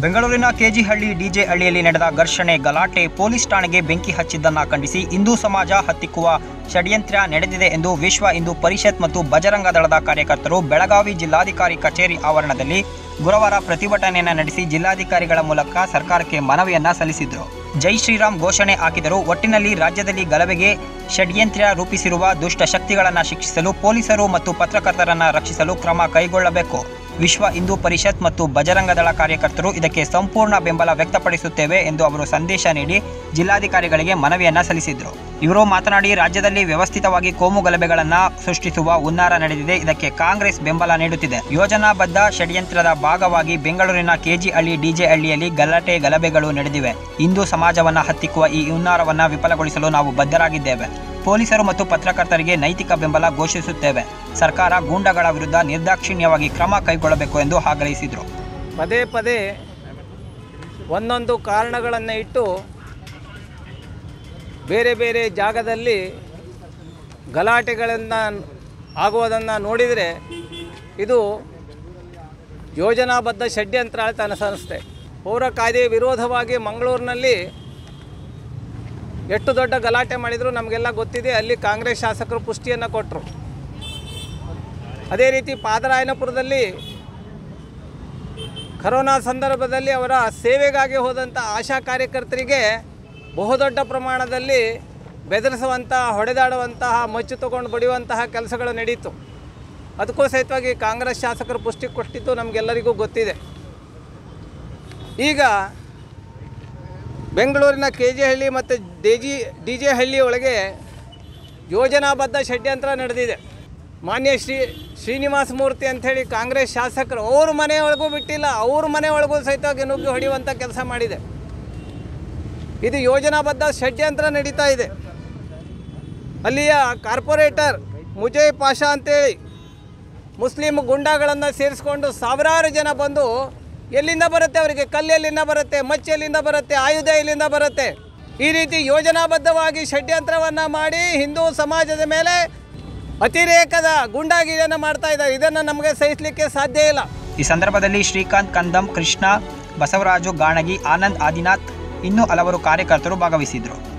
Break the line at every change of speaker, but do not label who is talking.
ಬೆಂಗಳೂರಿನ ಕೆಜಿಹಳ್ಳಿ ಡಿಜೆ ಹಳ್ಳಿಯಲ್ಲಿ ನಡೆದ ಘರ್ಷಣೆ ಗಲಾಟೆ ಪೊಲೀಸ್ ಠಾಣೆಗೆ ಬೆಂಕಿ ಹಚ್ಚಿದ್ದನ್ನ ಖಂಡಿಸಿ ಹಿಂದೂ ಸಮಾಜ ಹತ್ತಿಕ್ಕುವ ಷಡ್ಯಂತ್ರ ನಡೆದಿದೆ ಎಂದು ವಿಶ್ವ ಹಿಂದೂ ಪರಿಷತ್ ಮತ್ತು ಬಜರಂಗ ದಳದ ಕಾರ್ಯಕರ್ತರು ಬೆಳಗಾವಿ ಜಿಲ್ಲಾಧಿಕಾರಿ ಕಚೇರಿ ಆವರಣದಲ್ಲಿ ಗುರುವಾರ ಪ್ರತಿಭಟನೆಯನ್ನ ನಡೆಸಿ ಜಿಲ್ಲಾಧಿಕಾರಿಗಳ ಮೂಲಕ ಸರ್ಕಾರಕ್ಕೆ ಮನವಿಯನ್ನ ಸಲ್ಲಿಸಿದರು ಜೈ ಶ್ರೀರಾಮ್ ಘೋಷಣೆ ಹಾಕಿದರು ಒಟ್ಟಿನಲ್ಲಿ ರಾಜ್ಯದಲ್ಲಿ ಗಲಭೆಗೆ ಷಡ್ಯಂತ್ರ ರೂಪಿಸಿರುವ ದುಷ್ಟ ಶಕ್ತಿಗಳನ್ನು ಶಿಕ್ಷಿಸಲು ಪೊಲೀಸರು ಮತ್ತು ಪತ್ರಕರ್ತರನ್ನ ರಕ್ಷಿಸಲು ಕ್ರಮ ಕೈಗೊಳ್ಳಬೇಕು ವಿಶ್ವ ಹಿಂದೂ ಪರಿಷತ್ ಮತ್ತು ಬಜರಂಗ ದಳ ಕಾರ್ಯಕರ್ತರು ಇದಕ್ಕೆ ಸಂಪೂರ್ಣ ಬೆಂಬಲ ವ್ಯಕ್ತಪಡಿಸುತ್ತೇವೆ ಎಂದು ಅವರು ಸಂದೇಶ ನೀಡಿ ಜಿಲ್ಲಾಧಿಕಾರಿಗಳಿಗೆ ಮನವಿಯನ್ನ ಸಲ್ಲಿಸಿದರು ಇವರು ಮಾತನಾಡಿ ರಾಜ್ಯದಲ್ಲಿ ವ್ಯವಸ್ಥಿತವಾಗಿ ಕೋಮು ಗಲಭೆಗಳನ್ನು ಸೃಷ್ಟಿಸುವ ಹುನ್ನಾರ ನಡೆದಿದೆ ಇದಕ್ಕೆ ಕಾಂಗ್ರೆಸ್ ಬೆಂಬಲ ನೀಡುತ್ತಿದೆ ಯೋಜನಾಬದ್ಧ ಷಡ್ಯಂತ್ರದ ಭಾಗವಾಗಿ ಬೆಂಗಳೂರಿನ ಕೆಜಿಹಳ್ಳಿ ಡಿಜೆ ಹಳ್ಳಿಯಲ್ಲಿ ಗಲಾಟೆ ಗಲಭೆಗಳು ನಡೆದಿವೆ ಹಿಂದೂ ಸಮಾಜವನ್ನ ಹತ್ತಿಕ್ಕುವ ಈ ಹುನ್ನಾರವನ್ನ ವಿಫಲಗೊಳಿಸಲು ನಾವು ಬದ್ಧರಾಗಿದ್ದೇವೆ ಪೊಲೀಸರು ಮತ್ತು ಪತ್ರಕರ್ತರಿಗೆ ನೈತಿಕ ಬೆಂಬಲ ಘೋಷಿಸುತ್ತೇವೆ ಸರ್ಕಾರ ಗೂಂಡಗಳ ವಿರುದ್ಧ ನಿರ್ದಾಕ್ಷಿಣ್ಯವಾಗಿ ಕ್ರಮ ಕೈಗೊಳ್ಳಬೇಕು ಎಂದು ಆಗ್ರಹಿಸಿದರು
ಪದೇ ಪದೇ ಒಂದೊಂದು ಕಾರಣಗಳನ್ನು ಇಟ್ಟು ಬೇರೆ ಬೇರೆ ಜಾಗದಲ್ಲಿ ಗಲಾಟೆಗಳನ್ನು ಆಗುವುದನ್ನು ನೋಡಿದರೆ ಇದು ಯೋಜನಾಬದ್ಧ ಷಡ್ಯಂತ್ರ ಅಂತ ಅನಿಸುತ್ತೆ ಪೌರ ಕಾಯ್ದೆ ವಿರೋಧವಾಗಿ ಮಂಗಳೂರಿನಲ್ಲಿ ಎಷ್ಟು ದೊಡ್ಡ ಗಲಾಟೆ ಮಾಡಿದರೂ ನಮಗೆಲ್ಲ ಗೊತ್ತಿದೆ ಅಲ್ಲಿ ಕಾಂಗ್ರೆಸ್ ಶಾಸಕರು ಪುಷ್ಟಿಯನ್ನು ಕೊಟ್ಟರು ಅದೇ ರೀತಿ ಪಾದರಾಯನಪುರದಲ್ಲಿ ಕರೋನಾ ಸಂದರ್ಭದಲ್ಲಿ ಅವರ ಸೇವೆಗಾಗಿ ಹೋದಂಥ ಆಶಾ ಕಾರ್ಯಕರ್ತರಿಗೆ ಬಹುದೊಡ್ಡ ಪ್ರಮಾಣದಲ್ಲಿ ಬೆದರಿಸುವಂತಹ ಹೊಡೆದಾಡುವಂತಹ ಮಚ್ಚು ತಗೊಂಡು ಬಡಿಯುವಂತಹ ಕೆಲಸಗಳು ನಡೀತು ಅದಕ್ಕೂ ಸಹಿತವಾಗಿ ಕಾಂಗ್ರೆಸ್ ಶಾಸಕರು ಪುಷ್ಟಿ ಕೊಟ್ಟಿದ್ದು ನಮಗೆಲ್ಲರಿಗೂ ಗೊತ್ತಿದೆ ಈಗ ಬೆಂಗಳೂರಿನ ಕೆ ಜೆ ಹಳ್ಳಿ ಮತ್ತು ದೇಜಿ ಡಿ ಜೆ ಹಳ್ಳಿ ಒಳಗೆ ಯೋಜನಾಬದ್ಧ ಷಡ್ಯಂತ್ರ ನಡೆದಿದೆ ಮಾನ್ಯ ಶ್ರೀ ಶ್ರೀನಿವಾಸ ಮೂರ್ತಿ ಅಂಥೇಳಿ ಕಾಂಗ್ರೆಸ್ ಶಾಸಕರು ಅವ್ರ ಮನೆಯೊಳಗೂ ಬಿಟ್ಟಿಲ್ಲ ಅವ್ರ ಮನೆಯೊಳಗೂ ಸಹಿತವಾಗಿ ನುಗ್ಗಿ ಹೊಡೆಯುವಂಥ ಕೆಲಸ ಮಾಡಿದೆ ಇದು ಯೋಜನಾಬದ್ಧ ಷಡ್ಯಂತ್ರ ನಡೀತಾ ಇದೆ ಅಲ್ಲಿಯ ಕಾರ್ಪೊರೇಟರ್ ಮುಜಯ್ ಪಾಷಾ ಅಂತೇಳಿ ಮುಸ್ಲಿಂ ಗುಂಡಾಗಳನ್ನು ಸೇರಿಸ್ಕೊಂಡು ಸಾವಿರಾರು ಜನ ಬಂದು ಎಲ್ಲಿಂದ ಬರುತ್ತೆ ಅವರಿಗೆ ಕಲ್ಲು ಎಲ್ಲಿಂದ ಬರುತ್ತೆ ಮಚ್ಚು ಎಲ್ಲಿಂದ ಬರುತ್ತೆ ಆಯುಧ ಎಲ್ಲಿಂದ ಬರುತ್ತೆ ಈ ರೀತಿ ಯೋಜನಾಬದ್ಧವಾಗಿ ಷಡ್ಯಂತ್ರವನ್ನು ಮಾಡಿ ಹಿಂದೂ ಸಮಾಜದ ಮೇಲೆ ಅತಿರೇಕದ ಗುಂಡಾಗಿರಿಯನ್ನು ಮಾಡ್ತಾ ಇದ್ದಾರೆ ಇದನ್ನು ನಮಗೆ ಸಹಿಸಲಿಕ್ಕೆ ಸಾಧ್ಯ ಇಲ್ಲ
ಈ ಸಂದರ್ಭದಲ್ಲಿ ಶ್ರೀಕಾಂತ್ ಕಂದಂ ಕೃಷ್ಣ ಬಸವರಾಜು ಗಾಣಗಿ ಆನಂದ್ ಆದಿನಾಥ್ ಇನ್ನೂ ಹಲವರು ಕಾರ್ಯಕರ್ತರು ಭಾಗವಹಿಸಿದರು